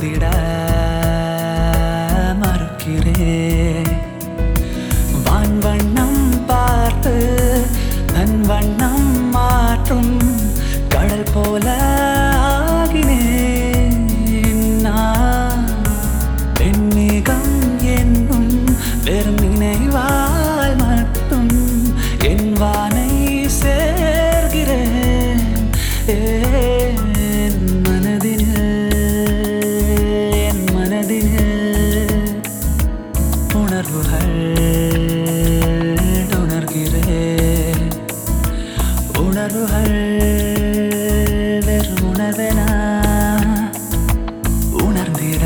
உணர்ந்திட மறுக்கிறேன் வான் வண்ணம் பார்த்து தன் வண்ணம் மாற்றும் கடல் போல ஆகினேன் நான். வெண்மேகம் என்னும் வெறும் நினைவால் மட்டும் என் வானை சேர்கிறேன் என் மனதினில் என் மனதினில் உணர்வுகள் உணர்கிறேன் உணர்வுகள் வெறும் உணர்வென உணர்ந்திட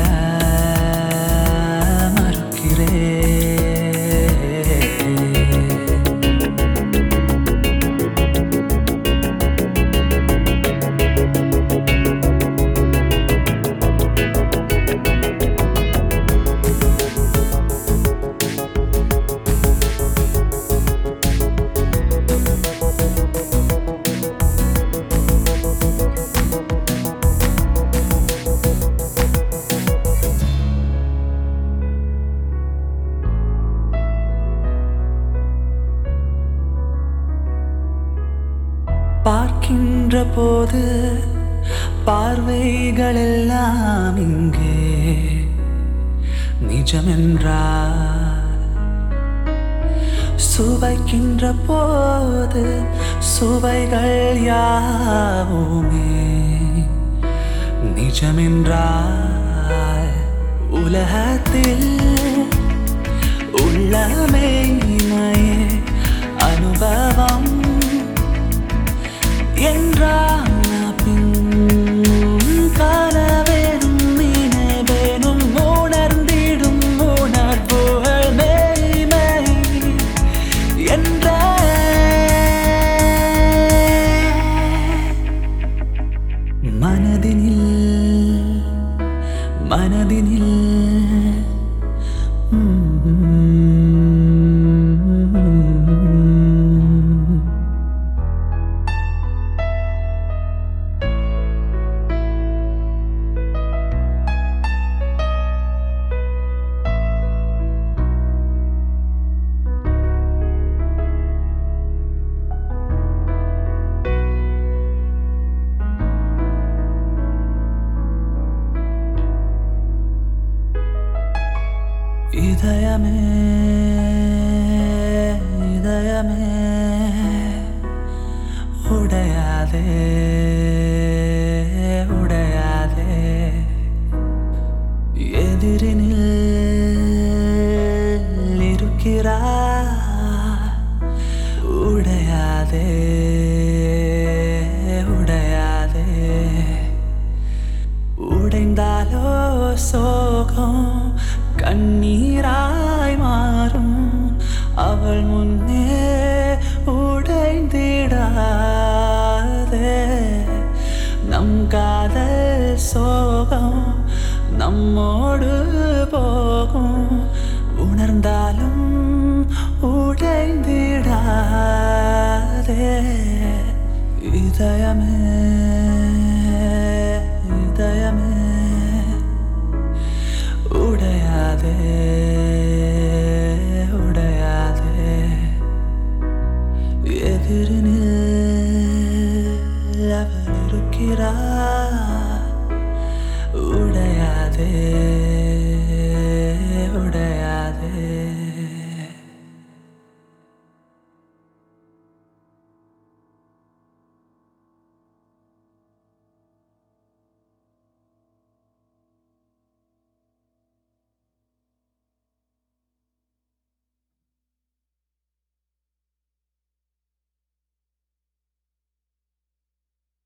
மறுக்கிறேன் பார்க்கின்ற போது பார்வைகள் எல்லாம் இங்கே நிஜமென்றார் சுவைக்கின்ற போது சுவைகள் யாவுமே நிஜமென்றால் உலகத்தில் உள்ளமைமையே அனுபவம் என்றான பின் கனவேனும் நினைவேனும் உணர்ந்திடும் உணர்வுகள் மெய்மை என்ற மனதினில் மனதினில் ம் இதயமே இதயமே உடையாதே உடையாதே எதிரினில் இருக்கிறார் உடையாதே உடையாதே உடைந்தாலோ சோகம் கண்ணீராய் மாறும் அவள் முன்னே உடைந்திடாதே நம் காதல் சோகம் நம்மோடு போகும் உணர்ந்தாலும் உடைந்திடாதே இதயமே இதயமே உடையாதே உடையாதே எதிரினில் அவள் இருக்கிறார் உடையாதே